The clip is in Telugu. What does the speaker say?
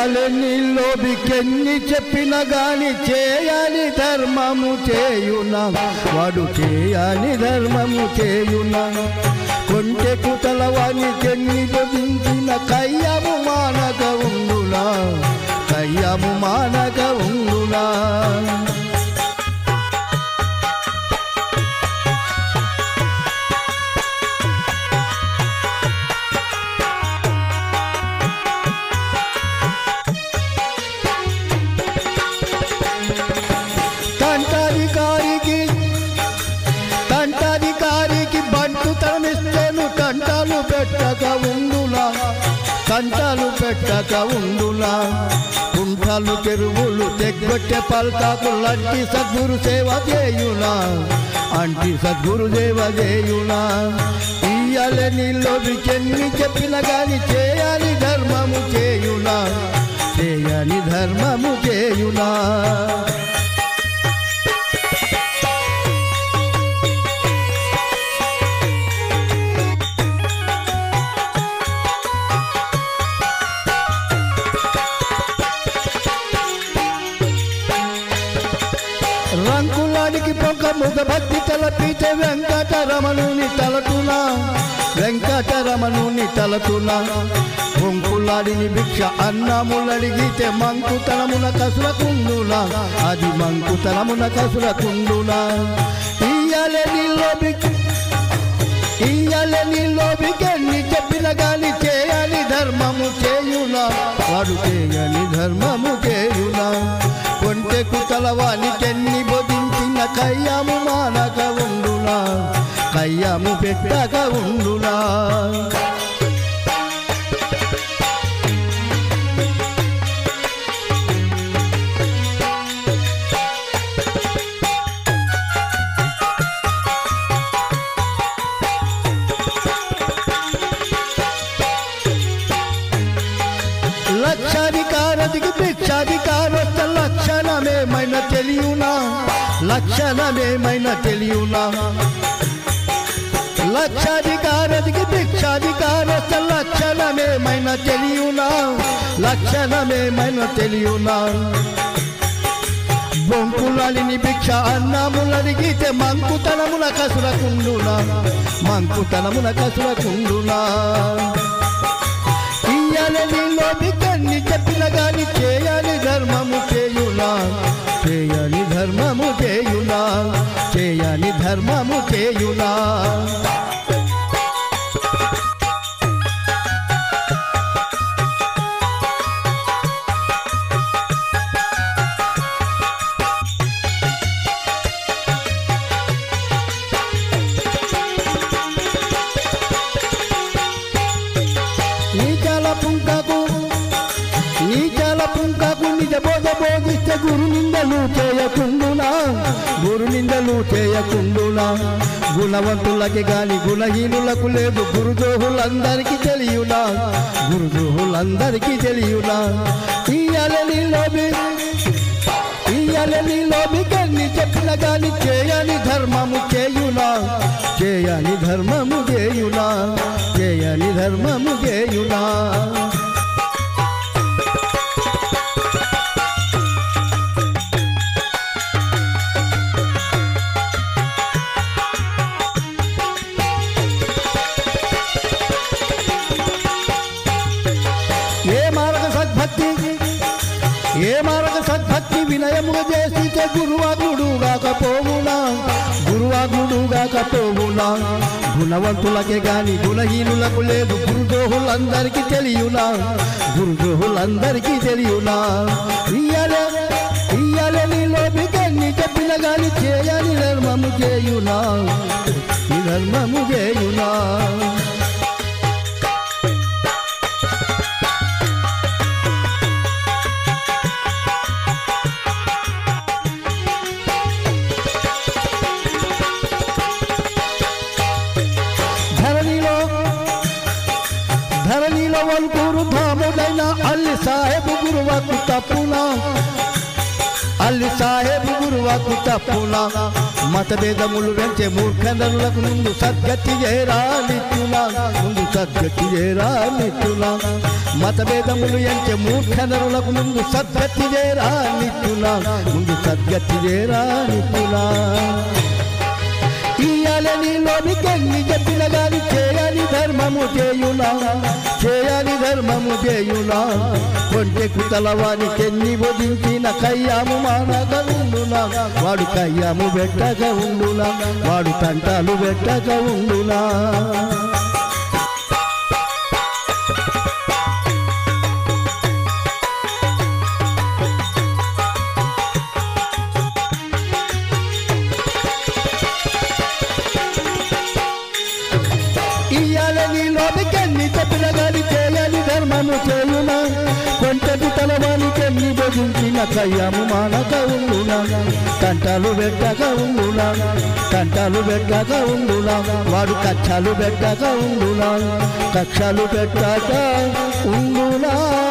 ఇయ్యాలి నీలోబికెన్ని చెప్పిన గాని చేయాలి ధర్మము చేయునా వాడు చేయాలి ధర్మము చేయునా కొంటెకు తలవాని చెన్ని బొదించిన కయ్యము మానక ఉండునా కయ్యము మానక ఉండునా తంటాధికారికి తంటాధికారికి బంటు తరమిస్తేను తంటాలు పెట్టక ఉండులా తంటాలు పెట్టక ఉండులా కుంఠాలు చెరువులు తెగ్గొట్టె పల్కాకు లంటి సద్గురు సేవ చేయునా అంటి సద్గురు సేవ చేయునా ఇయ్యాలి నీలోకి చెన్ని చెప్పిన గాని చేయాలి ధర్మము చేయునా చేయాలి ధర్మము చేయునా రంకులానికి పొంక ముగ భక్తి తలపితే వెంకటరమణుని తలతునా వెంకటరమణుని తలతునా పొంకులాడిని భిక్ష అన్నములడిగితే మంకుతనమున కసుల కుండులా అది మంకుతనమున కసుల కుండులా ఇయ్యాలే నీలో భిక్ష ఇయ్యాలే నీలో బికెన్ని చెప్పిన గాని చేయాలి ధర్మము చేయునా వాడు చేయని ధర్మము చేయునా కొంటెకు తలవానికెన్ని బొదించిన కయ్యము మానక ఉండునా కయ్యము పెట్టక ఉండునా లక్షాధికారదికి భిక్షాధికారొస్త లక్షణమేమైనా తెలియనా లక్షణమేమైనా తెలియనా లక్షాధికారదికి భిక్షాధికారొస్త లక్షణమేమైనా తెలియనా లక్షణమేమైనా తెలియనా బొంకులాలిని భిక్ష అన్నములడిగితే మంకుతనమున కసురకుండునా మంకుతనమున కసురకుండునా ఇయ్యాలని లోబికన్ని చెప్పిన గాని చేయాలి ధర్మము చేయునా చేయాలి ధర్మము చేయునా చేయాలి ధర్మము చేయునా నీచాల పుంకకు నీచాల పుంకకు నిజ బోధ బోధిస్తే గురు నిందలు చేయకుండునా గురు నిందలు చేయకుండునా గుణవంతులకి గాని గుణహీనులకు లేదు గురుదోహులందరికీ తెలియునా గురుదోహులందరికీ తెలియునా ఇయ్యాలని లోబి ఇయ్యాలని లోబికన్ని చెప్పిన గాని చేయని ధర్మము చేయునా చేయని ధర్మము చేయునా చేయని ధర్మము చేయునా ఏ మార్గ సద్భక్తి ఏ మార్గ సద్భక్తి వినయముగా చేస్తే గురువాగుడు కాకపోవునా గురువాగుడు కాకపోవునా గుణవంతులకే గాని గుణహీనులకు లేదు గురుదోహులందరికీ తెలియునా గురుదోహులందరికీ తెలియునా ఇయ్యాలే ఇయ్యాలే నీలో బిగన్ని చెప్పిన గాని చేయని ధర్మము చేయునా ఈ ధర్మము చేయునా ధరణిలో ధరణిలో వల్కూరు ధాముడైన అల్లి సాహెబు గురువకు తప్పునా అల్లి సాహెబు గురువాకు తప్పునా మతభేదములు వెంచే మూర్ఖందరులకు ముందు సద్గతి చేరా నిత్యులా ముందు సద్గతి చేరా నిత్యులా మతభేదములు ఎంచే మూర్ఖందరులకు ముందు సద్గతి చేరా నిత్యులా ముందు సద్గతి చేరా నిత్యులా ఇయ్యాలని లోనికెన్ని చెప్పిన గాని చేయాలి ధర్మము చేయునా చేయాలి ధర్మము చేయునా కొంటెకు తలవానికెన్ని వదించిన కయ్యాము మానక ఉండునా వాడు కయ్యాము పెట్టక ఉండునా వాడు తంటాలు పెట్టక ఉండునా ఇయ్యాలని లోనికెన్ని చెప్పిన గాని చేయాలి ధర్మము చేయునా కొంటకు తలవానికెన్ని బెదించిన కయ్యాము మానక ఉండునా తంటాలు పెట్టక ఉండునా తంటాలు పెట్టక ఉండునా వాడు కక్షాలు పెట్టక ఉండునా కక్షాలు పెట్టక ఉండునా